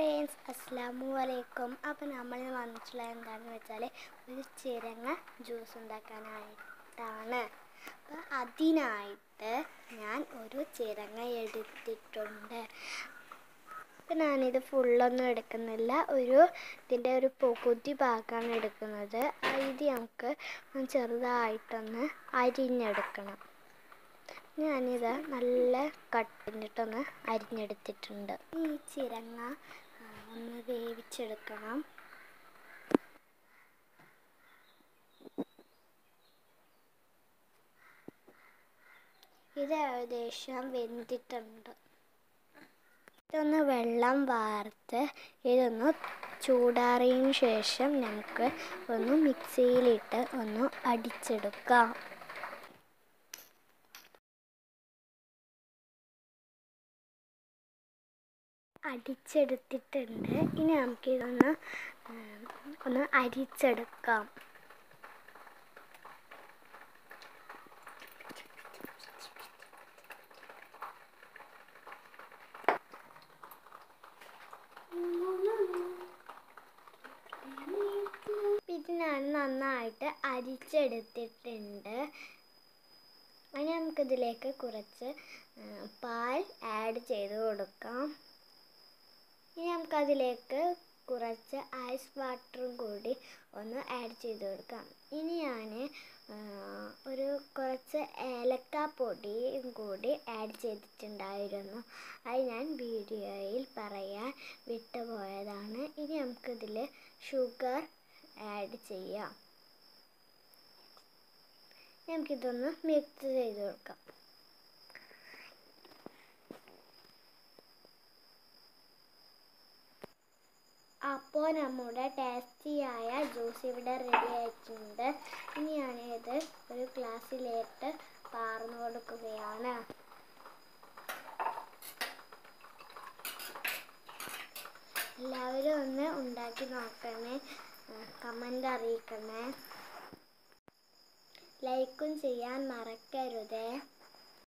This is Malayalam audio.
ഫ്രണ്ട്സ് അസ്സാമു അലൈക്കും അപ്പോൾ നമ്മൾ വന്നിട്ടുള്ള എന്താണെന്ന് വെച്ചാൽ ഒരു ചിരങ്ങ ജ്യൂസ് ഉണ്ടാക്കാനായിട്ടാണ് അപ്പോൾ അതിനായിട്ട് ഞാൻ ഒരു ചിരങ്ങ എടുത്തിട്ടുണ്ട് അപ്പം ഞാനിത് ഫുള്ളൊന്നും എടുക്കുന്നില്ല ഒരു ഇതിൻ്റെ ഒരു പകുതി ഭാഗമാണ് എടുക്കുന്നത് ഇത് നമുക്ക് ചെറുതായിട്ടൊന്ന് അരിഞ്ഞെടുക്കണം ഞാനിത് നല്ല കട്ടിഞ്ഞിട്ടൊന്ന് അരിഞ്ഞെടുത്തിട്ടുണ്ട് ഈ ചിരങ്ങ ആ, ഒന്ന് വേവിച്ചെടുക്കണം ഇത് ഏകദേശം വെന്തിട്ടുണ്ട് ഇതൊന്ന് വെള്ളം വാർത്ത് ഇതൊന്ന് ചൂടാറിയതിന് ശേഷം നമുക്ക് ഒന്ന് മിക്സിയിലിട്ട് ഒന്ന് അടിച്ചെടുക്കാം അടിച്ചെടുത്തിട്ടുണ്ട് ഇനി നമുക്കിതൊന്ന് ഉം, ഒന്ന് അരിച്ചെടുക്കാം ഇത് ഞാൻ നന്നായിട്ട് അരിച്ചെടുത്തിട്ടുണ്ട് ഇനി നമുക്കിതിലേക്ക് കുറച്ച് ആ, പാൽ ആഡ് ചെയ്ത് കൊടുക്കാം ഇനി നമുക്കതിലേക്ക് കുറച്ച് ഐസ് വാട്ടറും കൂടി ഒന്ന് ആഡ് ചെയ്ത് കൊടുക്കാം ഇനി ഞാൻ ഒരു കുറച്ച് ഏലക്കാപ്പൊടിയും കൂടി ആഡ് ചെയ്തിട്ടുണ്ടായിരുന്നു അത് ഞാൻ വീഡിയോയിൽ പറയാൻ വിട്ടുപോയതാണ് ഇനി നമുക്കിതിൽ ഷുഗർ ആഡ് ചെയ്യാം നമുക്കിതൊന്ന് മിക്സ് ചെയ്ത് കൊടുക്കാം അപ്പോൾ നമ്മുടെ ടേസ്റ്റിയായ ജ്യൂസ് ഇവിടെ റെഡി ആയിട്ടുണ്ട് ഇനി ഞാനിത് ഒരു ഗ്ലാസ്സിലേക്ക് പാർന്നു കൊടുക്കുകയാണ് എല്ലാവരും ഒന്ന് ഉണ്ടാക്കി നോക്കണേ കമൻ്റ് അറിയിക്കണേ ലൈക്കും ചെയ്യാൻ മറക്കരുതേ